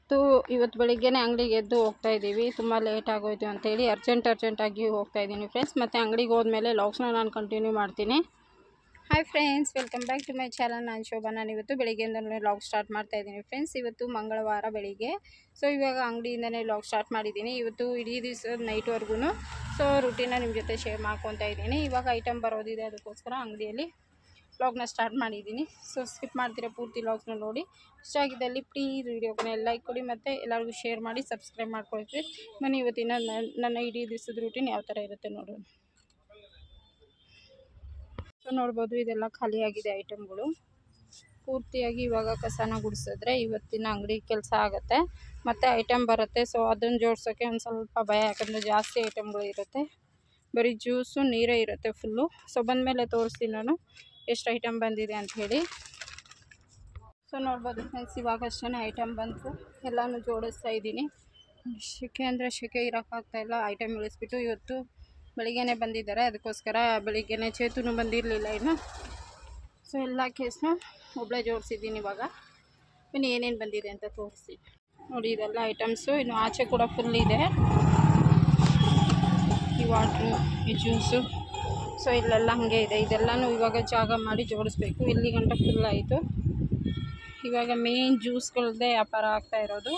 ಇವತ್ತು ಇವತ್ತು ಬೆಳಿಗ್ಗೆನೇ ಅಂಗಡಿಗೆ ಎದ್ದು ಹೋಗ್ತಾ ಇದ್ದೀವಿ ತುಂಬ ಲೇಟ್ ಆಗೋಯ್ತು ಅಂತೇಳಿ ಅರ್ಜೆಂಟ್ ಅರ್ಜೆಂಟಾಗಿ ಹೋಗ್ತಾ ಇದ್ದೀನಿ ಫ್ರೆಂಡ್ಸ್ ಮತ್ತು ಅಂಗಡಿಗೆ ಹೋದ್ಮೇಲೆ ಲಾಗ್ಸ್ನ ನಾನು ಕಂಟಿನ್ಯೂ ಮಾಡ್ತೀನಿ hi friends welcome back to my channel ನಾನು ಶೋಭಾ ನಾನು ಇವತ್ತು ಬೆಳಿಗ್ಗೆಯಿಂದಲೇ ಲಾಗ್ ಸ್ಟಾರ್ಟ್ ಮಾಡ್ತಾ ಇದ್ದೀನಿ ಫ್ರೆಂಡ್ಸ್ ಇವತ್ತು ಮಂಗಳವಾರ ಬೆಳಿಗ್ಗೆ ಸೊ ಇವಾಗ ಅಂಗಡಿಯಿಂದನೇ ಲಾಗ್ ಸ್ಟಾರ್ಟ್ ಮಾಡಿದ್ದೀನಿ ಇವತ್ತು ಇಡೀ ದಿವಸ ನೈಟ್ವರೆಗೂ ಸೊ ರುಟೀನ ನಿಮ್ಮ ಜೊತೆ ಶೇರ್ ಮಾಡ್ಕೊತಾ ಇದ್ದೀನಿ ಇವಾಗ ಐಟಮ್ ಬರೋದಿದೆ ಅದಕ್ಕೋಸ್ಕರ ಅಂಗಡಿಯಲ್ಲಿ ಲಾಗ್ನ ಸ್ಟಾರ್ಟ್ ಮಾಡಿದ್ದೀನಿ ಸೊ ಸ್ಕಿಪ್ ಮಾಡ್ತೀರಾ ಪೂರ್ತಿ ಲಾಗ್ಸ್ನ ನೋಡಿ ಇಷ್ಟ ಆಗಿದ್ದಲ್ಲಿ ಪ್ಲೀಸ್ ವೀಡಿಯೋಗೆ ಲೈಕ್ ಕೊಡಿ ಮತ್ತು ಎಲ್ಲರಿಗೂ ಶೇರ್ ಮಾಡಿ ಸಬ್ಸ್ಕ್ರೈಬ್ ಮಾಡ್ಕೊಳ್ತೀವಿ ಬನ್ನಿ ಇವತ್ತಿನ ನನ್ನ- ನನ್ನ ಇಡೀ ದಿವಸದ ರೂಟೀನ್ ಯಾವ ಥರ ಇರುತ್ತೆ ನೋಡೋಣ ಸೊ ನೋಡ್ಬೋದು ಇದೆಲ್ಲ ಖಾಲಿಯಾಗಿದೆ ಐಟಮ್ಗಳು ಪೂರ್ತಿಯಾಗಿ ಇವಾಗ ಕಸನ ಗುಡಿಸಿದ್ರೆ ಇವತ್ತಿನ ಅಂಗಡಿ ಕೆಲಸ ಆಗುತ್ತೆ ಮತ್ತು ಐಟಮ್ ಬರುತ್ತೆ ಸೊ ಅದನ್ನು ಜೋಡ್ಸೋಕ್ಕೆ ಒಂದು ಸ್ವಲ್ಪ ಭಯ ಯಾಕಂದರೆ ಜಾಸ್ತಿ ಐಟಮ್ಗಳು ಇರುತ್ತೆ ಬರೀ ಜ್ಯೂಸು ನೀರೇ ಇರುತ್ತೆ ಫುಲ್ಲು ಸೊ ಬಂದಮೇಲೆ ತೋರಿಸ್ತೀನಿ ನಾನು ಎಷ್ಟು ಐಟಮ್ ಬಂದಿದೆ ಅಂತ ಹೇಳಿ ಸೊ ನೋಡ್ಬೋದು ಫ್ರೆಂಡ್ಸ್ ಇವಾಗ ಅಷ್ಟೇ ಐಟಮ್ ಬಂತು ಎಲ್ಲನೂ ಜೋಡಿಸ್ತಾ ಇದ್ದೀನಿ ಶೆಕೆ ಅಂದರೆ ಶೆಕೆ ಇರೋಕ್ಕಾಗ್ತಾ ಇಲ್ಲ ಐಟಮ್ ಇಳಿಸ್ಬಿಟ್ಟು ಇವತ್ತು ಬೆಳಿಗ್ಗೆನೇ ಬಂದಿದ್ದಾರೆ ಅದಕ್ಕೋಸ್ಕರ ಬೆಳಿಗ್ಗೆನೇ ಚೇತುನು ಬಂದಿರಲಿಲ್ಲ ಇನ್ನು ಸೊ ಎಲ್ಲ ಕೇಸ್ನು ಒಬ್ಬಳೇ ಜೋಡಿಸಿದ್ದೀನಿ ಇವಾಗ ಇನ್ನು ಏನೇನು ಬಂದಿದೆ ಅಂತ ತೋರಿಸಿ ನೋಡಿ ಇದೆಲ್ಲ ಐಟಮ್ಸು ಇನ್ನು ಆಚೆ ಕೂಡ ಫುಲ್ ಇದೆ ಈ ವಾಟ್ರು ಈ ಜ್ಯೂಸು ಸೊ ಇಲ್ಲೆಲ್ಲ ಹಾಗೆ ಇದೆ ಇದೆಲ್ಲನೂ ಇವಾಗ ಜಾಗ ಮಾಡಿ ಜೋಡಿಸ್ಬೇಕು ಇಲ್ಲಿ ಗಂಟ ಫುಲ್ ಆಯಿತು ಇವಾಗ ಮೇನ್ ಜ್ಯೂಸ್ಗಳದ್ದೇ ವ್ಯಾಪಾರ ಆಗ್ತಾ ಇರೋದು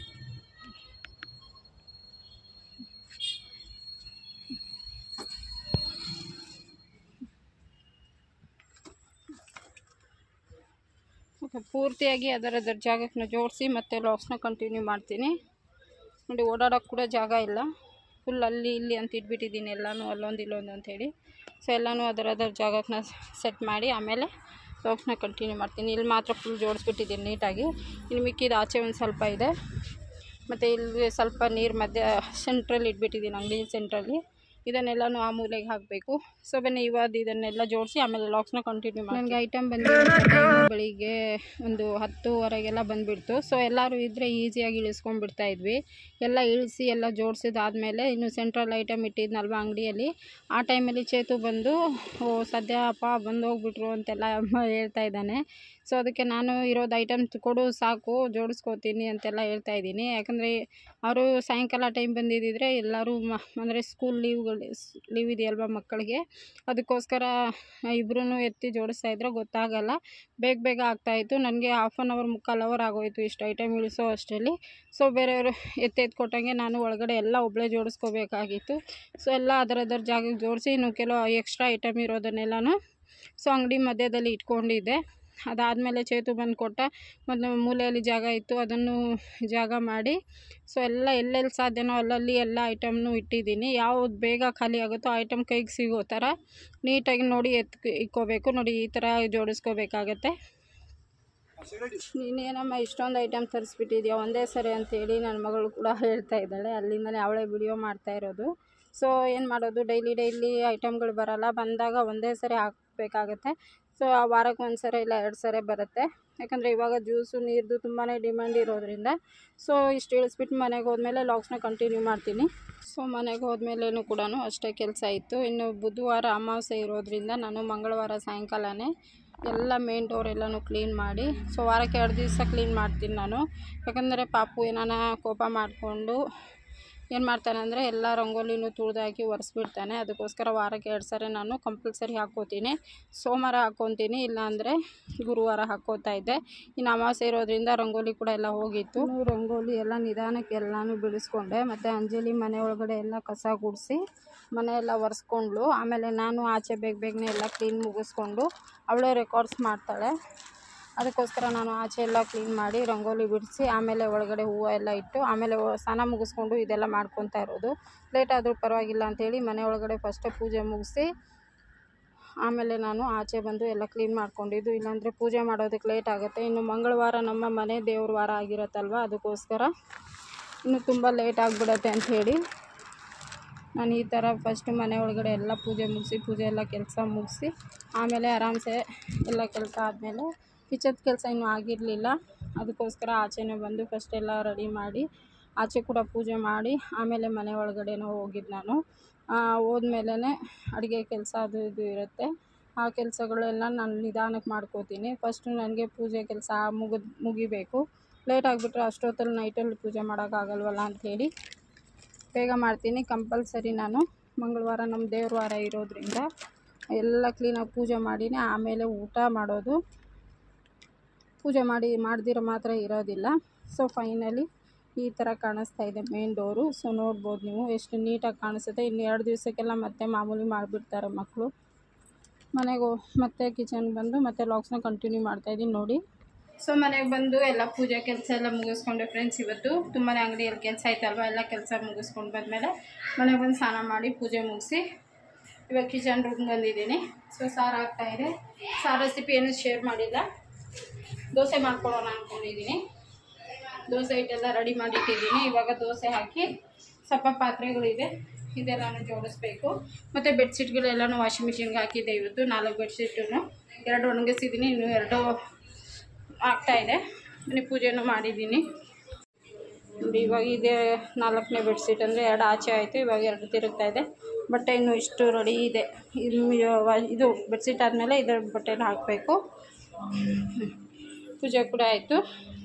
ಓಕೆ ಪೂರ್ತಿಯಾಗಿ ಅದರದರ ಜಾಗಕ್ಕೆ ಜೋಡಿಸಿ ಮತ್ತೆ ಲಾಕ್ಸ್ನ ಕಂಟಿನ್ಯೂ ಮಾಡ್ತೀನಿ ನೋಡಿ ಓಡಾಡೋಕ್ಕೆ ಕೂಡ ಜಾಗ ಇಲ್ಲ ಫುಲ್ ಅಲ್ಲಿ ಇಲ್ಲಿ ಅಂತ ಇಟ್ಬಿಟ್ಟಿದ್ದೀನಿ ಎಲ್ಲನೂ ಅಲ್ಲೊಂದು ಇಲ್ಲೊಂದು ಅಂಥೇಳಿ ಸೊ ಎಲ್ಲನೂ ಅದರದರ ಜಾಗಕ್ಕೆ ಸೆಟ್ ಮಾಡಿ ಆಮೇಲೆ ಲಾಕ್ಸ್ನ ಕಂಟಿನ್ಯೂ ಮಾಡ್ತೀನಿ ಇಲ್ಲಿ ಮಾತ್ರ ಫುಲ್ ಜೋಡಿಸ್ಬಿಟ್ಟಿದ್ದೀನಿ ನೀಟಾಗಿ ಇನ್ನು ಮಿಕ್ಕಿದ ಆಚೆ ಒಂದು ಸ್ವಲ್ಪ ಇದೆ ಮತ್ತು ಇಲ್ಲಿ ಸ್ವಲ್ಪ ನೀರು ಮಧ್ಯ ಸೆಂಟ್ರಲ್ಲಿ ಇಟ್ಬಿಟ್ಟಿದ್ದೀನಿ ಅಂಗಡಿ ಸೆಂಟ್ರಲ್ಲಿ ಇದನ್ನೆಲ್ಲನೂ ಆ ಮೂಲೆಗೆ ಹಾಕಬೇಕು ಸೊ ಬನ್ನಿ ಇವಾಗ ಇದನ್ನೆಲ್ಲ ಜೋಡಿಸಿ ಆಮೇಲೆ ಲಾಕ್ಸ್ನ ಕಂಟಿನ್ಯೂ ಮಾಡಿ ನನಗೆ ಐಟಮ್ ಬಂದು ಬೆಳಿಗ್ಗೆ ಒಂದು ಹತ್ತುವರೆಗೆಲ್ಲ ಬಂದುಬಿಡ್ತು ಸೊ ಎಲ್ಲರೂ ಇದ್ದರೆ ಈಸಿಯಾಗಿ ಇಳಿಸ್ಕೊಂಡ್ಬಿಡ್ತಾ ಇದ್ವಿ ಎಲ್ಲ ಇಳಿಸಿ ಎಲ್ಲ ಜೋಡಿಸಿದಾದ್ಮೇಲೆ ಇನ್ನು ಸೆಂಟ್ರಲ್ ಐಟಮ್ ಇಟ್ಟಿದ್ನಲ್ವ ಅಂಗಡಿಯಲ್ಲಿ ಆ ಟೈಮಲ್ಲಿ ಚೇತು ಬಂದು ಓ ಸದ್ಯ ಅಪ್ಪ ಬಂದು ಹೋಗ್ಬಿಟ್ರು ಅಂತೆಲ್ಲ ಹೇಳ್ತಾ ಇದ್ದಾನೆ ಸೊ ಅದಕ್ಕೆ ನಾನು ಇರೋದು ಐಟಮ್ ಕೊಡು ಸಾಕು ಜೋಡಿಸ್ಕೋತೀನಿ ಅಂತೆಲ್ಲ ಹೇಳ್ತಾ ಇದ್ದೀನಿ ಯಾಕಂದರೆ ಅವರು ಸಾಯಂಕಾಲ ಟೈಮ್ ಬಂದಿದ್ದಿದ್ರೆ ಎಲ್ಲರೂ ಮ ಅಂದರೆ ಸ್ಕೂಲ್ ಲೀವ್ಗಳು ಲೀವ್ ಇದೆಯಲ್ವ ಮಕ್ಕಳಿಗೆ ಅದಕ್ಕೋಸ್ಕರ ಇಬ್ಬರೂ ಎತ್ತಿ ಜೋಡಿಸ್ತಾ ಇದ್ರೆ ಗೊತ್ತಾಗಲ್ಲ ಬೇಗ ಬೇಗ ಆಗ್ತಾಯಿತ್ತು ನನಗೆ ಹಾಫ್ ಆನ್ ಅವರ್ ಮುಕ್ಕಾಲು ಅವರ್ ಆಗೋಯಿತು ಇಷ್ಟು ಐಟಮ್ ಇಳಿಸೋ ಅಷ್ಟರಲ್ಲಿ ಸೊ ಬೇರೆಯವರು ಎತ್ತೆತ್ತು ಕೊಟ್ಟಂಗೆ ನಾನು ಒಳಗಡೆ ಎಲ್ಲ ಒಬ್ಬಳೇ ಜೋಡಿಸ್ಕೋಬೇಕಾಗಿತ್ತು ಸೊ ಎಲ್ಲ ಅದರದರ ಜಾಗಕ್ಕೆ ಜೋಡಿಸಿ ಇನ್ನು ಕೆಲವು ಎಕ್ಸ್ಟ್ರಾ ಐಟಮ್ ಇರೋದನ್ನೆಲ್ಲನೂ ಸೊ ಅಂಗಡಿ ಮಧ್ಯದಲ್ಲಿ ಇಟ್ಕೊಂಡಿದ್ದೆ ಅದಾದಮೇಲೆ ಚೇತು ಬಂದು ಕೊಟ್ಟ ಮತ್ತು ಮೂಲೆಯಲ್ಲಿ ಜಾಗ ಇತ್ತು ಅದನ್ನು ಜಾಗ ಮಾಡಿ ಸೊ ಎಲ್ಲ ಎಲ್ಲೆಲ್ಲಿ ಸಾಧ್ಯನೋ ಅಲ್ಲಲ್ಲಿ ಎಲ್ಲ ಐಟಮ್ನು ಇಟ್ಟಿದ್ದೀನಿ ಯಾವ್ದು ಬೇಗ ಖಾಲಿ ಆಗುತ್ತೋ ಆ ಐಟಮ್ ಕೈಗೆ ಸಿಗೋ ಥರ ನೀಟಾಗಿ ನೋಡಿ ಎತ್ ಇಕ್ಕೋಬೇಕು ನೋಡಿ ಈ ಥರ ಜೋಡಿಸ್ಕೋಬೇಕಾಗತ್ತೆ ನೀನೇನಮ್ಮ ಇಷ್ಟೊಂದು ಐಟಮ್ ತರಿಸ್ಬಿಟ್ಟಿದ್ಯಾ ಒಂದೇ ಸರಿ ಅಂತೇಳಿ ನನ್ನ ಮಗಳು ಕೂಡ ಹೇಳ್ತಾ ಇದ್ದಾಳೆ ಅಲ್ಲಿಂದಲೇ ಅವಳೇ ವಿಡಿಯೋ ಮಾಡ್ತಾ ಇರೋದು ಸೊ ಏನು ಮಾಡೋದು ಡೈಲಿ ಡೈಲಿ ಐಟಮ್ಗಳು ಬರಲ್ಲ ಬಂದಾಗ ಒಂದೇ ಸರಿ ಹಾಕಬೇಕಾಗತ್ತೆ ಸೊ ಆ ವಾರಕ್ಕೆ ಒಂದು ಸರಿ ಇಲ್ಲ ಎರಡು ಸರಿ ಬರುತ್ತೆ ಯಾಕಂದರೆ ಇವಾಗ ಜ್ಯೂಸು ನೀರ್ದು ತುಂಬಾ ಡಿಮ್ಯಾಂಡ್ ಇರೋದ್ರಿಂದ ಸೊ ಇಷ್ಟು ಇಳಿಸ್ಬಿಟ್ಟು ಮನೆಗೆ ಹೋದ್ಮೇಲೆ ಲಾಗ್ಸ್ನ ಕಂಟಿನ್ಯೂ ಮಾಡ್ತೀನಿ ಸೊ ಮನೆಗೆ ಹೋದ್ಮೇಲೇನು ಕೂಡ ಅಷ್ಟೇ ಕೆಲಸ ಇತ್ತು ಇನ್ನು ಬುಧವಾರ ಅಮಾವಾಸ್ಯೆ ಇರೋದ್ರಿಂದ ನಾನು ಮಂಗಳವಾರ ಸಾಯಂಕಾಲನೇ ಎಲ್ಲ ಮೇನ್ ಡೋರ್ ಎಲ್ಲನೂ ಕ್ಲೀನ್ ಮಾಡಿ ಸೊ ವಾರಕ್ಕೆ ಎರಡು ದಿವಸ ಕ್ಲೀನ್ ಮಾಡ್ತೀನಿ ನಾನು ಯಾಕಂದರೆ ಪಾಪು ಏನಾನ ಕೋಪ ಮಾಡಿಕೊಂಡು ಏನು ಮಾಡ್ತಾನೆ ಅಂದರೆ ಎಲ್ಲ ರಂಗೋಲಿನೂ ತುಳಿದಾಕಿ ಒರೆಸ್ಬಿಡ್ತಾನೆ ಅದಕ್ಕೋಸ್ಕರ ವಾರಕ್ಕೆ ಎರಡು ಸರಿ ನಾನು ಕಂಪಲ್ಸರಿ ಹಾಕ್ಕೋತೀನಿ ಸೋಮವಾರ ಹಾಕ್ಕೊತೀನಿ ಇಲ್ಲಾಂದರೆ ಗುರುವಾರ ಹಾಕ್ಕೋತಾ ಇದ್ದೆ ಇನ್ನು ಅಮಾವಾಸ್ಯೆ ಇರೋದ್ರಿಂದ ರಂಗೋಲಿ ಕೂಡ ಎಲ್ಲ ಹೋಗಿತ್ತು ಇನ್ನು ರಂಗೋಲಿ ಎಲ್ಲ ನಿಧಾನಕ್ಕೆ ಎಲ್ಲನೂ ಬಿಡಿಸ್ಕೊಂಡೆ ಮತ್ತು ಅಂಜಲಿ ಮನೆ ಒಳಗಡೆ ಎಲ್ಲ ಕಸ ಗುಡಿಸಿ ಮನೆ ಎಲ್ಲ ಒರೆಸ್ಕೊಂಡ್ಳು ಆಮೇಲೆ ನಾನು ಆಚೆ ಬೇಗ ಬೇಗನೆ ಎಲ್ಲ ಕ್ಲೀನ್ ಮುಗಿಸ್ಕೊಂಡು ಅವಳೇ ರೆಕಾರ್ಡ್ಸ್ ಮಾಡ್ತಾಳೆ ಅದಕ್ಕೋಸ್ಕರ ನಾನು ಆಚೆ ಎಲ್ಲ ಕ್ಲೀನ್ ಮಾಡಿ ರಂಗೋಲಿ ಬಿಡಿಸಿ ಆಮೇಲೆ ಒಳಗಡೆ ಹೂವು ಎಲ್ಲ ಇಟ್ಟು ಆಮೇಲೆ ಒ- ಸ್ನಾನ ಮುಗಿಸ್ಕೊಂಡು ಇದೆಲ್ಲ ಮಾಡ್ಕೊತಾ ಇರೋದು ಲೇಟ್ ಆದರೂ ಪರವಾಗಿಲ್ಲ ಅಂಥೇಳಿ ಮನೆ ಒಳಗಡೆ ಫಸ್ಟೇ ಪೂಜೆ ಮುಗಿಸಿ ಆಮೇಲೆ ನಾನು ಆಚೆ ಬಂದು ಎಲ್ಲ ಕ್ಲೀನ್ ಮಾಡ್ಕೊಂಡಿದ್ದು ಇಲ್ಲಾಂದರೆ ಪೂಜೆ ಮಾಡೋದಕ್ಕೆ ಲೇಟ್ ಆಗುತ್ತೆ ಇನ್ನು ಮಂಗಳವಾರ ನಮ್ಮ ಮನೆ ದೇವ್ರ ವಾರ ಆಗಿರುತ್ತಲ್ವ ಅದಕ್ಕೋಸ್ಕರ ಇನ್ನು ತುಂಬ ಲೇಟ್ ಆಗಿಬಿಡತ್ತೆ ಅಂಥೇಳಿ ನಾನು ಈ ಥರ ಫಸ್ಟ್ ಮನೆ ಒಳಗಡೆ ಎಲ್ಲ ಪೂಜೆ ಮುಗಿಸಿ ಪೂಜೆ ಎಲ್ಲ ಕೆಲಸ ಮುಗಿಸಿ ಆಮೇಲೆ ಆರಾಮ್ಸೆ ಎಲ್ಲ ಕೆಲಸ ಆದಮೇಲೆ ಕಿಚನ್ ಕೆಲಸ ಇನ್ನೂ ಆಗಿರಲಿಲ್ಲ ಅದಕ್ಕೋಸ್ಕರ ಆಚೆನೇ ಬಂದು ಫಸ್ಟ್ ಎಲ್ಲ ರೆಡಿ ಮಾಡಿ ಆಚೆ ಕೂಡ ಪೂಜೆ ಮಾಡಿ ಆಮೇಲೆ ಮನೆ ಒಳಗಡೆನೂ ಹೋಗಿದ್ದು ನಾನು ಹೋದ್ಮೇಲೆ ಅಡುಗೆ ಕೆಲಸ ಅದು ಇದು ಇರುತ್ತೆ ಆ ಕೆಲಸಗಳೆಲ್ಲ ನಾನು ನಿಧಾನಕ್ಕೆ ಮಾಡ್ಕೋತೀನಿ ಫಸ್ಟು ನನಗೆ ಪೂಜೆ ಕೆಲಸ ಮುಗಿದ್ ಮುಗಿಬೇಕು ಲೇಟ್ ಆಗಿಬಿಟ್ರೆ ಅಷ್ಟೊತ್ತಲ್ಲಿ ನೈಟಲ್ಲಿ ಪೂಜೆ ಮಾಡೋಕ್ಕಾಗಲ್ವಲ್ಲ ಅಂಥೇಳಿ ಬೇಗ ಮಾಡ್ತೀನಿ ಕಂಪಲ್ಸರಿ ನಾನು ಮಂಗಳವಾರ ನಮ್ಮ ದೇವ್ರ ವಾರ ಇರೋದ್ರಿಂದ ಎಲ್ಲ ಕ್ಲೀನಾಗಿ ಪೂಜೆ ಮಾಡಿನೇ ಆಮೇಲೆ ಊಟ ಮಾಡೋದು ಪೂಜೆ ಮಾಡಿ ಮಾಡ್ದಿರೋ ಮಾತ್ರ ಇರೋದಿಲ್ಲ ಸೊ ಫೈನಲಿ ಈ ಥರ ಕಾಣಿಸ್ತಾ ಇದೆ ಮೇನ್ ಡೋರು ಸೊ ನೋಡ್ಬೋದು ನೀವು ಎಷ್ಟು ನೀಟಾಗಿ ಕಾಣಿಸುತ್ತೆ ಇನ್ನು ಎರಡು ದಿವಸಕ್ಕೆಲ್ಲ ಮತ್ತೆ ಮಾಮೂಲಿ ಮಾಡಿಬಿಡ್ತಾರೆ ಮಕ್ಕಳು ಮನೆಗೆ ಮತ್ತೆ ಕಿಚನ್ಗೆ ಬಂದು ಮತ್ತೆ ಲಾಗ್ಸ್ನ ಕಂಟಿನ್ಯೂ ಮಾಡ್ತಾಯಿದ್ದೀನಿ ನೋಡಿ ಸೊ ಮನೆಗೆ ಬಂದು ಎಲ್ಲ ಪೂಜೆ ಕೆಲಸ ಎಲ್ಲ ಮುಗಿಸ್ಕೊಂಡೆ ಫ್ರೆಂಡ್ಸ್ ಇವತ್ತು ತುಂಬಾ ಅಂಗಡಿಯಲ್ಲಿ ಕೆಲಸ ಆಯ್ತಲ್ವ ಎಲ್ಲ ಕೆಲಸ ಮುಗಿಸ್ಕೊಂಡು ಬಂದಮೇಲೆ ಮನೆಗೆ ಬಂದು ಸ್ನಾನ ಮಾಡಿ ಪೂಜೆ ಮುಗಿಸಿ ಇವಾಗ ಕಿಚನ್ ರೂಮ್ಗೆ ಬಂದಿದ್ದೀನಿ ಸೊ ಸಾರು ಆಗ್ತಾಯಿದೆ ಸಾರು ರೆಸಿಪಿ ಏನೂ ಶೇರ್ ಮಾಡಿಲ್ಲ ದೋಸೆ ಮಾಡ್ಕೊಡೋಣ ಅಂದ್ಕೊಂಡಿದ್ದೀನಿ ದೋಸೆ ಹಿಟ್ಟೆಲ್ಲ ರೆಡಿ ಮಾಡಿಟ್ಟಿದ್ದೀನಿ ಇವಾಗ ದೋಸೆ ಹಾಕಿ ಸ್ವಲ್ಪ ಪಾತ್ರೆಗಳಿದೆ ಇದೆಲ್ಲನೂ ಜೋಡಿಸ್ಬೇಕು ಮತ್ತು ಬೆಡ್ಶೀಟ್ಗಳೆಲ್ಲನೂ ವಾಷಿಂಗ್ ಮಿಷಿನ್ಗೆ ಹಾಕಿದ್ದೆ ಇವತ್ತು ನಾಲ್ಕು ಬೆಡ್ಶೀಟನ್ನು ಎರಡು ಒಣಗಿಸಿದ್ದೀನಿ ಇನ್ನು ಎರಡು ಆಗ್ತಾಯಿದೆ ಮನೆ ಪೂಜೆನೂ ಮಾಡಿದ್ದೀನಿ ನೋಡಿ ಇವಾಗ ಇದೇ ನಾಲ್ಕನೇ ಬೆಡ್ಶೀಟ್ ಅಂದರೆ ಎರಡು ಆಚೆ ಆಯಿತು ಇವಾಗ ಎರಡು ತಿರುಗ್ತಾ ಇದೆ ಬಟ್ಟೆ ಇನ್ನೂ ಇಷ್ಟು ರೆಡಿ ಇದೆ ಇದು ವ- ಇದು ಬೆಡ್ಶೀಟ್ ಆದಮೇಲೆ ಇದರ ಬಟ್ಟೆನ ಹಾಕಬೇಕು ಪೂಜೆ ಕೂಡ ಆಯಿತು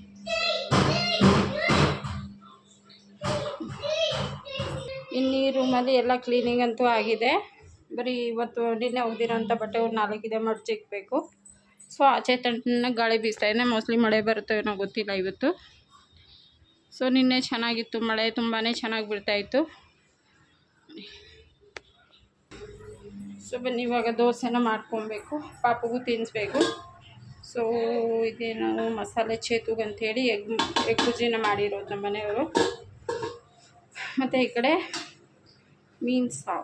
ಇನ್ನು ಈ ರೂಮಲ್ಲಿ ಎಲ್ಲ ಕ್ಲೀನಿಂಗ್ ಅಂತೂ ಆಗಿದೆ ಬರೀ ಇವತ್ತು ನಿನ್ನೆ ಒಗ್ದಿರೋಂಥ ಬಟ್ಟೆ ಒಂದು ನಾಲ್ಕಿದೆ ಮಡ್ಚಿಕ್ಬೇಕು ಸೊ ಆಚೆ ತಣ್ಣಗೆ ಗಾಳಿ ಬೀಸ್ತಾ ಇದೆ ಮೋಸ್ಟ್ಲಿ ಮಳೆ ಬರುತ್ತೋ ಏನೋ ಗೊತ್ತಿಲ್ಲ ಇವತ್ತು ಸೊ ನಿನ್ನೆ ಚೆನ್ನಾಗಿತ್ತು ಮಳೆ ತುಂಬಾ ಚೆನ್ನಾಗಿ ಬೀಳ್ತಾಯಿತ್ತು ಸೊ ಬನ್ನಿ ಇವಾಗ ದೋಸೆನ ಮಾಡ್ಕೊಬೇಕು ಪಾಪಗೂ ತಿನ್ನಿಸ್ಬೇಕು ಸೊ ಇದೇನು ಮಸಾಲೆ ಚೇತುಗ್ ಅಂಥೇಳಿ ಎಗ್ ಎಗ್ ಬುಜ್ಜಿನ ಮಾಡಿರೋದು ನಮ್ಮ ಮನೆಯವರು ಮತ್ತು ಈ ಕಡೆ ಮೀನು ಸಾವು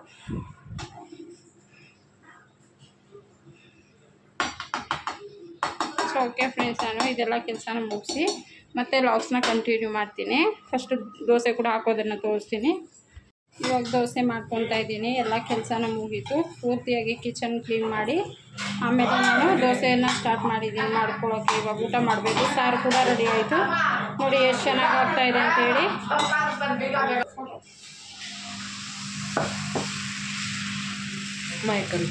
ಸೊ ಓಕೆ ಫ್ರೆಂಡ್ಸ್ ನಾನು ಇದೆಲ್ಲ ಕೆಲಸನ ಮುಗಿಸಿ ಮತ್ತೆ ಲಾಗ್ಸ್ನ ಕಂಟಿನ್ಯೂ ಮಾಡ್ತೀನಿ ಫಸ್ಟು ದೋಸೆ ಕೂಡ ಹಾಕೋದನ್ನು ತೋರಿಸ್ತೀನಿ ಇವಾಗ ದೋಸೆ ಮಾಡ್ಕೊತಾ ಇದ್ದೀನಿ ಎಲ್ಲ ಕೆಲಸನ ಮುಗೀತು ಪೂರ್ತಿಯಾಗಿ ಕಿಚನ್ ಕ್ಲೀನ್ ಮಾಡಿ ಆಮೇಲೆ ನಾನು ದೋಸೆಯನ್ನು ಸ್ಟಾರ್ಟ್ ಮಾಡಿದ್ದೀನಿ ಮಾಡ್ಕೊಳ್ಳೋಕ್ಕೆ ಇವಾಗ ಊಟ ಮಾಡಬೇಕು ಸಾರು ಕೂಡ ರೆಡಿ ಆಯಿತು ನೋಡಿ ಎಷ್ಟು ಚೆನ್ನಾಗಿ ಆಗ್ತಾ ಇದೆ ಅಂತೇಳಿ ಮೈಕಲ್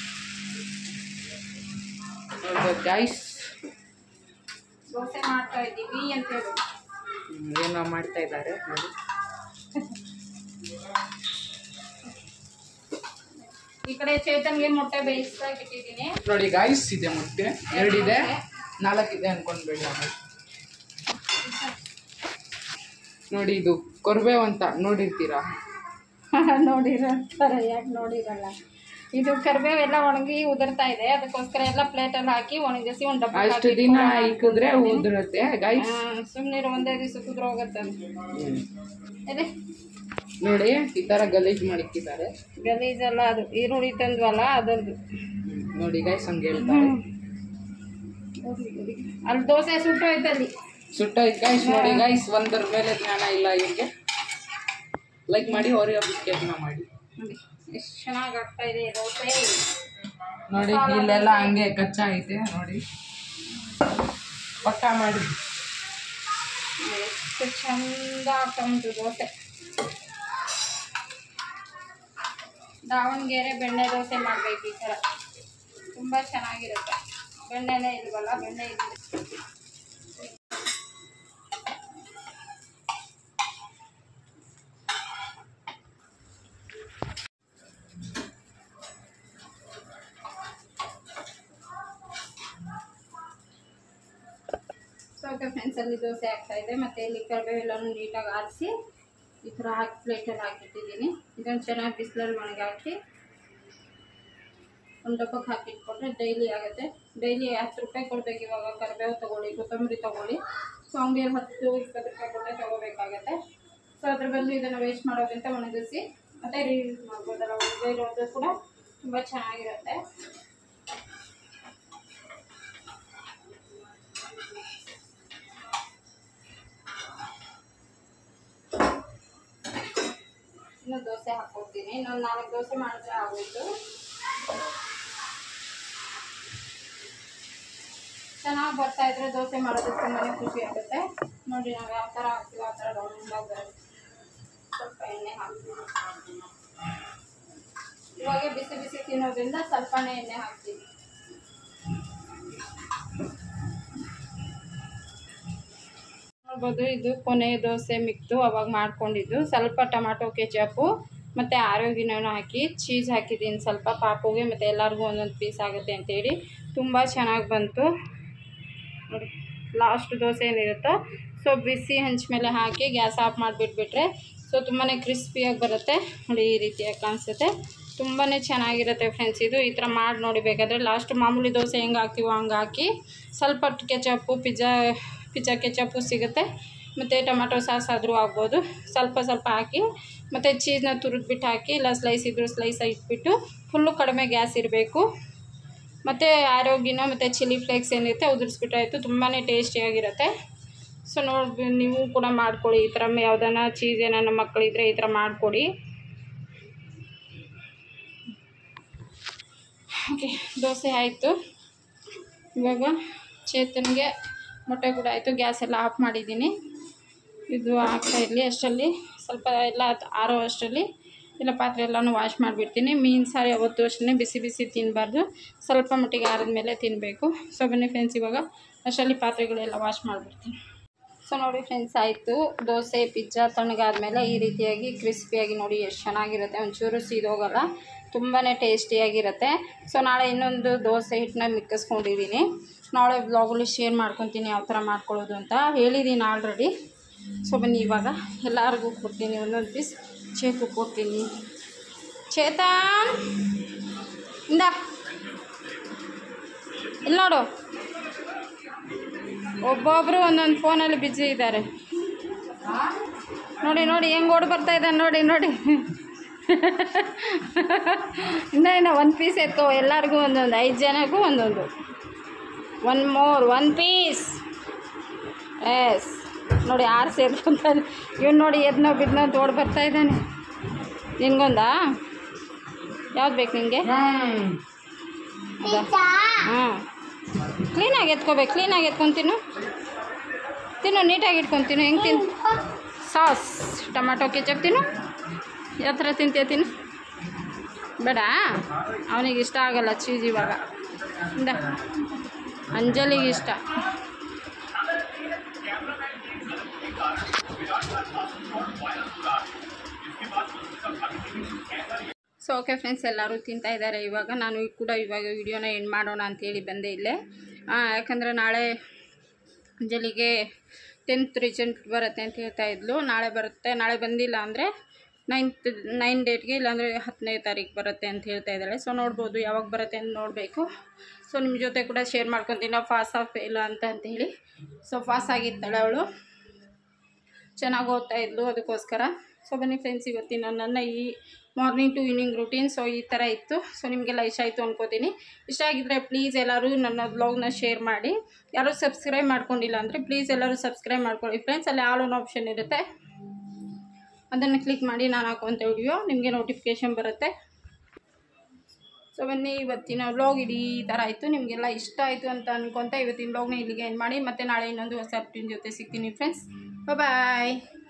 ಗೈಸ್ ದೋಸೆ ಮಾಡ್ತಾ ಇದ್ದೀವಿ ಅಂತೇಳಿ ಏನೋ ಮಾಡ್ತಾ ಇದ್ದಾರೆ ನೋಡಿ ಈ ಕಡೆ ಚೇತನ್ಗೆ ಮೊಟ್ಟೆ ಬೇಯಿಸ್ದಾಗ ಇಟ್ಟಿದ್ದೀನಿ ನೋಡಿ ಗಾಯ್ಸ್ ಇದೆ ಮೊಟ್ಟೆ ಎರಡಿದೆ ನಾಲ್ಕಿದೆ ಅನ್ಕೊಂಡ್ಬೇಡಿ ಆಮೇಲೆ ನೋಡಿ ಇದು ಕೊರ್ಬೇವು ಅಂತ ನೋಡಿರ್ತೀರಾ ನೋಡಿರ್ತಾರೆ ಯಾಕೆ ನೋಡಿರಲ್ಲ ಇದು ಕರಿಬೇವೆಲ್ಲ ಒಣಗಿ ಉದುರ್ತಾ ಇದೆ ಅದಕ್ಕೋಸ್ಕರ ಎಲ್ಲ ಪ್ಲೇಟಲ್ಲಿ ಹಾಕಿ ಒಣಗಿಸಿ ಒಂದು ಡಬ್ಬ ಅಷ್ಟು ದಿನ ಇಕ್ಕಿದ್ರೆ ಉದುರುತ್ತೆ ಗೈಸ್ ಸುಮ್ಮನೆ ಒಂದೇ ದಿವಸ ಕುದ್ರ ಹೋಗುತ್ತೆ ಅದೇ ನೋಡಿ ಈ ತರ ಗಲೀಜ್ ಮಾಡಿಕ್ಕಿದ್ದಾರೆ ಗಲೀಜೆಲ್ಲ ಅದು ಈರುಳ್ಳಿ ತಂದ್ವಲ್ಲ ಅದರದ್ದು ನೋಡಿ ಗೈಸ್ ಹಂಗೆ ಹೇಳ್ತಾರೆ ಅಲ್ಲಿ ದೋಸೆ ಸುಟ್ಟೋಯ್ತಲ್ಲಿ ಸುಟ್ಟೋಯ್ತು ಗೈಸ್ ನೋಡಿ ಗೈಸ್ ಒಂದರ ಮೇಲೆ ಜ್ಞಾನ ಇಲ್ಲ ಇವ್ರಿಗೆ ಲೈಕ್ ಮಾಡಿ ಓರಿಯೋ ಬಿಸ್ಕೆಟ್ನ ಮಾಡಿ ನೋಡಿ ಎಷ್ಟು ಚೆನ್ನಾಗಿ ಆಗ್ತಾ ಇದೆ ದೋಸೆ ನೋಡಿ ಇಲ್ಲೆಲ್ಲ ಹಂಗೆ ಕಚ್ಚಾ ಐತೆ ನೋಡಿ ಪಕ್ಕ ಮಾಡಿ ಎಷ್ಟು ಚಂದ ಆಗ್ತಾ ಉಂಟು ದೋಸೆ ದಾವಣಗೆರೆ ಬೆಣ್ಣೆ ದೋಸೆ ಮಾಡಬೇಕು ಈ ಥರ ತುಂಬ ಚೆನ್ನಾಗಿರುತ್ತೆ ಬೆಣ್ಣೆನೇ ಇಲ್ವಲ್ಲ ಬೆಣ್ಣೆ ಇದೆ ಸೊ ಓಕೆ ಫ್ರೆಂಡ್ಸ್ ಅಲ್ಲಿ ದೋಸೆ ಆಗ್ತಾ ಇದೆ ಮತ್ತು ಇಲ್ಲಿ ಕರಿಬೇವೆಲ್ಲನೂ ನೀಟಾಗಿ ಆರಿಸಿ ಈ ಥರ ಹಾಕಿ ಪ್ಲೇಟಲ್ಲಿ ಹಾಕಿಟ್ಟಿದ್ದೀನಿ ಇದನ್ನು ಚೆನ್ನಾಗಿ ಬಿಸಿಲಲ್ಲಿ ಒಣಗಿ ಹಾಕಿ ಒಂದು ಡಬ್ಬಕ್ಕೆ ಹಾಕಿಟ್ಕೊಂಡ್ರೆ ಡೈಲಿ ಆಗುತ್ತೆ ಡೈಲಿ ಹತ್ತು ರೂಪಾಯಿ ಕೊಡ್ಬೇಕು ಇವಾಗ ಕರಿಬೇವು ತೊಗೊಳ್ಳಿ ಕೊತ್ತಂಬರಿ ತೊಗೊಳ್ಳಿ ಸೊ ಅಂಗಡಿಯಲ್ಲಿ ಹತ್ತು ಇಪ್ಪತ್ತು ರೂಪಾಯಿ ಕೊಟ್ಟರೆ ತೊಗೋಬೇಕಾಗತ್ತೆ ಸೊ ಅದ್ರ ಬದಲು ಇದನ್ನು ವೇಸ್ಟ್ ಮಾಡೋದ್ರಿಂದ ಒಣಗಿಸಿ ಮತ್ತು ರೀಯೂಸ್ ಮಾಡ್ಬೋದಲ್ಲ ಒಣಗದೇ ಇರೋದು ಕೂಡ ತುಂಬ ಚೆನ್ನಾಗಿರುತ್ತೆ ಇನ್ನು ದೋಸೆ ಹಾಕ್ಕೊಡ್ತೀನಿ ಇನ್ನೊಂದು ನಾಲ್ಕು ದೋಸೆ ಮಾಡಿದ್ರೆ ಆಗೋಯ್ತು ಚೆನ್ನಾಗಿ ಬರ್ತಾ ಇದ್ರೆ ದೋಸೆ ಮಾಡೋದಕ್ಕೆ ತುಂಬಾ ಖುಷಿ ಆಗುತ್ತೆ ನೋಡಿ ನಾವು ಯಾವ ಥರ ಹಾಕ್ತೀವಿ ಆ ಥರ ರೌಂಡಾಗಿ ಬರುತ್ತೆ ಸ್ವಲ್ಪ ಎಣ್ಣೆ ಹಾಕ್ತೀವಿ ಇವಾಗ ಬಿಸಿ ಬಿಸಿ ತಿನ್ನೋದ್ರಿಂದ ಸ್ವಲ್ಪನೇ ಎಣ್ಣೆ ಹಾಕ್ತೀವಿ ನೋಡ್ಬೋದು ಇದು ಕೊನೆ ದೋಸೆ ಮಿಕ್ತು ಅವಾಗ ಮಾಡ್ಕೊಂಡಿದ್ದು ಸ್ವಲ್ಪ ಟೊಮಾಟೊ ಕೆಚಪ್ಪು ಮತ್ತು ಆರೋಗ್ಯನೂ ಹಾಕಿ ಚೀಸ್ ಹಾಕಿದ್ದೀನಿ ಸ್ವಲ್ಪ ಪಾಪುಗೆ ಮತ್ತು ಎಲ್ಲರಿಗೂ ಒಂದೊಂದು ಪೀಸ್ ಆಗುತ್ತೆ ಅಂತೇಳಿ ತುಂಬ ಚೆನ್ನಾಗಿ ಬಂತು ನೋಡಿ ಲಾಸ್ಟ್ ದೋಸೆ ಏನಿರುತ್ತೋ ಸೊ ಬಿಸಿ ಹಂಚ ಮೇಲೆ ಹಾಕಿ ಗ್ಯಾಸ್ ಆಫ್ ಮಾಡಿಬಿಟ್ಬಿಟ್ರೆ ಸೊ ತುಂಬಾ ಕ್ರಿಸ್ಪಿಯಾಗಿ ಬರುತ್ತೆ ನೋಡಿ ಈ ರೀತಿಯಾಗಿ ಕಾಣಿಸುತ್ತೆ ತುಂಬಾ ಚೆನ್ನಾಗಿರುತ್ತೆ ಫ್ರೆಂಡ್ಸ್ ಇದು ಈ ಥರ ಮಾಡಿ ನೋಡಿ ಬೇಕಾದರೆ ಲಾಸ್ಟ್ ಮಾಮೂಲಿ ದೋಸೆ ಹೆಂಗೆ ಹಾಕ್ತೀವೋ ಹಂಗೆ ಹಾಕಿ ಸ್ವಲ್ಪ ಕೆಚಪ್ಪು ಪಿಜ್ಜಾ ಪಿಜ್ಜಾ ಕೆಚಪ್ಪು ಸಿಗುತ್ತೆ ಮತ್ತು ಟೊಮೆಟೊ ಸಾಸ್ ಆದರೂ ಆಗ್ಬೋದು ಸ್ವಲ್ಪ ಸ್ವಲ್ಪ ಹಾಕಿ ಮತ್ತು ಚೀಸ್ನ ತುರಿದ್ಬಿಟ್ಟು ಹಾಕಿ ಇಲ್ಲ ಸ್ಲೈಸ್ ಇದ್ದರೂ ಸ್ಲೈಸ್ ಇಟ್ಬಿಟ್ಟು ಫುಲ್ಲು ಕಡಿಮೆ ಗ್ಯಾಸ್ ಇರಬೇಕು ಮತ್ತು ಆರೋಗ್ಯನ ಮತ್ತು ಚಿಲ್ಲಿ ಫ್ಲೇಕ್ಸ್ ಏನಿರುತ್ತೆ ಉದುರಿಸ್ಬಿಟ್ರೆ ಆಯಿತು ತುಂಬಾ ಟೇಸ್ಟಿಯಾಗಿರುತ್ತೆ ಸೊ ನೋಡಿ ನೀವು ಕೂಡ ಮಾಡ್ಕೊಳ್ಳಿ ಈ ಥರ ಯಾವ್ದಾನ ಚೀಸ್ ಏನಾನ ಮಕ್ಕಳಿದ್ರೆ ಈ ಥರ ಮಾಡಿಕೊಡಿ ಓಕೆ ದೋಸೆ ಆಯಿತು ಇವಾಗ ಚೇತನ್ಗೆ ಮೊಟ್ಟೆ ಕೂಡ ಆಯಿತು ಗ್ಯಾಸ್ ಎಲ್ಲ ಆಫ್ ಮಾಡಿದ್ದೀನಿ ಇದು ಆಗ್ತಾ ಇರಲಿ ಅಷ್ಟರಲ್ಲಿ ಸ್ವಲ್ಪ ಎಲ್ಲ ಆರೋ ಅಷ್ಟರಲ್ಲಿ ಎಲ್ಲ ಪಾತ್ರೆ ಎಲ್ಲನೂ ವಾಶ್ ಮಾಡಿಬಿಡ್ತೀನಿ ಮೀನು ಸಾರು ಯಾವತ್ತೂ ಅಷ್ಟೇ ಬಿಸಿ ಬಿಸಿ ತಿನ್ನಬಾರ್ದು ಸ್ವಲ್ಪ ಮಟ್ಟಿಗೆ ಆರಿದ ಮೇಲೆ ತಿನ್ನಬೇಕು ಸೊ ಬನ್ನಿ ಫ್ರೆಂಡ್ಸ್ ಇವಾಗ ಅಷ್ಟರಲ್ಲಿ ಪಾತ್ರೆಗಳೆಲ್ಲ ವಾಶ್ ಮಾಡಿಬಿಡ್ತೀನಿ ಸೊ ನೋಡಿ ಫ್ರೆಂಡ್ಸ್ ಆಯಿತು ದೋಸೆ ಪಿಜ್ಜಾ ತಣ್ಣಗಾದ್ಮೇಲೆ ಈ ರೀತಿಯಾಗಿ ಕ್ರಿಸ್ಪಿಯಾಗಿ ನೋಡಿ ಎಷ್ಟು ಚೆನ್ನಾಗಿರುತ್ತೆ ಒಂಚೂರು ಸೀದೋಗಲ್ಲ ತುಂಬಾ ಟೇಸ್ಟಿಯಾಗಿರುತ್ತೆ ಸೊ ನಾಳೆ ಇನ್ನೊಂದು ದೋಸೆ ಹಿಟ್ಟನ್ನ ಮಿಕ್ಕಿಸ್ಕೊಂಡಿದ್ದೀನಿ ನಾಳೆ ಬ್ಲಾಗಲ್ಲಿ ಶೇರ್ ಮಾಡ್ಕೊತೀನಿ ಯಾವ ಥರ ಮಾಡ್ಕೊಳ್ಳೋದು ಅಂತ ಹೇಳಿದ್ದೀನಿ ಆಲ್ರೆಡಿ ಸೊ ಬನ್ನಿ ಇವಾಗ ಎಲ್ಲರಿಗೂ ಕೊಡ್ತೀನಿ ಒಂದೊಂದು ಪೀಸ್ ಚೇಕು ಕೊಡ್ತೀನಿ ಚೇತನ್ ಇಂದ ಇಲ್ಲಿ ನೋಡು ಒಬ್ಬೊಬ್ಬರು ಒಂದೊಂದು ಫೋನಲ್ಲಿ ಬ್ಯುಸಿ ಇದ್ದಾರೆ ನೋಡಿ ನೋಡಿ ಹೆಂಗೆ ಓಡಿ ಬರ್ತಾ ಇದ್ದಾನೆ ನೋಡಿ ನೋಡಿ ಇನ್ನ ಇನ್ನು ಒಂದು ಪೀಸ್ ಎತ್ಕೋ ಎಲ್ಲರಿಗೂ ಒಂದೊಂದು ಐದು ಜನಕ್ಕೂ ಒಂದೊಂದು ಒನ್ ಮೋರ್ ಒನ್ ಪೀಸ್ ಎಸ್ ನೋಡಿ ಆರು ಸೇರ್ಕೊಂತಾನೆ ಇವ್ನು ನೋಡಿ ಎದ್ನೋ ಬಿದ್ನೋ ಅಂತ ಓಡಿ ಬರ್ತಾ ಇದ್ದಾನೆ ನಿನ್ಗೊಂದಾ ಯಾವ್ದು ಬೇಕು ನಿನಗೆ ಹಾಂ ಕ್ಲೀನಾಗಿ ಎತ್ಕೋಬೇಕು ಕ್ಲೀನಾಗಿ ಎತ್ಕೊಂಡು ತಿನ್ನು ತಿನ್ನು ನೀಟಾಗಿ ಇಟ್ಕೊಂಡು ತಿನ್ನು ಹೆಂಗೆ ತಿನ್ನು ಸಾಸ್ ಟೊಮಾಟೊ ಕೆಚಪ್ ತಿನ್ನು ಯಾವ ಥರ ತಿಂತೀಯ ತಿನ್ನು ಬೇಡ ಅವನಿಗೆ ಇಷ್ಟ ಆಗಲ್ಲ ಚೀಸ್ ಇವಾಗ ಇಂದ ಅಂಜಲಿಗೆ ಇಷ್ಟ ಸೊ ಓಕೆ ಫ್ರೆಂಡ್ಸ್ ಎಲ್ಲರೂ ತಿಂತಾ ಇದ್ದಾರೆ ಇವಾಗ ನಾನು ಕೂಡ ಇವಾಗ ವಿಡಿಯೋನ ಎಂಡ್ ಮಾಡೋಣ ಅಂತೇಳಿ ಬಂದೆ ಇಲ್ಲೇ ಆ, ಯಾಕಂದರೆ ನಾಳೆ ಅಂಜಲಿಗೆ ಟೆಂತ್ ರಿಸಲ್ಟ್ ಬರುತ್ತೆ ಅಂತ ಹೇಳ್ತಾ ಇದ್ಲು ನಾಳೆ ಬರುತ್ತೆ ನಾಳೆ ಬಂದಿಲ್ಲ ಅಂದರೆ ನೈನ್ತ್ ನೈನ್ ಡೇಟ್ಗೆ ಇಲ್ಲಾಂದರೆ ಹತ್ತನೇ ತಾರೀಕು ಬರುತ್ತೆ ಅಂತ ಹೇಳ್ತಾ ಇದ್ದಾಳೆ ಸೊ ನೋಡ್ಬೋದು ಯಾವಾಗ ಬರುತ್ತೆ ಅಂತ ನೋಡಬೇಕು ಸೊ ನಿಮ್ಮ ಜೊತೆ ಕೂಡ ಶೇರ್ ಮಾಡ್ಕೊತೀನಿ ನಾವು ಪಾಸ್ ಆಫ್ ಇಲ್ಲ ಅಂತ ಅಂತೇಳಿ ಸೊ ಪಾಸ್ ಆಗಿರ್ತಾಳೆ ಅವಳು ಚೆನ್ನಾಗಿ ಓದ್ತಾ ಇದ್ಲು ಅದಕ್ಕೋಸ್ಕರ ಸೊ ಬನ್ನಿ ಫ್ರೆಂಡ್ಸ್ ಇವತ್ತಿನ ನನ್ನ ಈ morning to evening routine so ಈ ಥರ ಇತ್ತು ಸೊ ನಿಮಗೆಲ್ಲ ಇಷ್ಟ ಆಯಿತು ಅನ್ಕೋತೀನಿ ಇಷ್ಟ ಆಗಿದ್ದರೆ ಪ್ಲೀಸ್ ಎಲ್ಲರೂ ನನ್ನ ಬ್ಲಾಗ್ನ ಶೇರ್ ಮಾಡಿ ಯಾರೂ ಸಬ್ಸ್ಕ್ರೈಬ್ ಮಾಡ್ಕೊಂಡಿಲ್ಲ ಅಂದರೆ ಪ್ಲೀಸ್ ಎಲ್ಲರೂ ಸಬ್ಸ್ಕ್ರೈಬ್ ಮಾಡ್ಕೊಳ್ಳಿ ಫ್ರೆಂಡ್ಸ್ ಅಲ್ಲಿ ಆಲ್ ಒನ್ ಆಪ್ಷನ್ ಇರುತ್ತೆ ಅದನ್ನು ಕ್ಲಿಕ್ ಮಾಡಿ ನಾನು ಹಾಕುವಂಥ ವಿಡಿಯೋ ನಿಮಗೆ ನೋಟಿಫಿಕೇಷನ್ ಬರುತ್ತೆ ಸೊ ಬನ್ನಿ ಇವತ್ತಿನ ವ್ಲಾಗ್ ಇಡೀ ಈ ಥರ ಆಯಿತು ನಿಮಗೆಲ್ಲ ಇಷ್ಟ ಆಯಿತು ಅಂತ ಅನ್ಕೊತ ಇವತ್ತಿನ ವ್ಲಾಗ್ನ ಇಲ್ಲಿಗೆ ಎಂಡ್ ಮಾಡಿ ಮತ್ತೆ ನಾಳೆ ಇನ್ನೊಂದು ಹೊಸ ಜೊತೆ ಸಿಗ್ತೀನಿ ಫ್ರೆಂಡ್ಸ್ ಬಾಯ್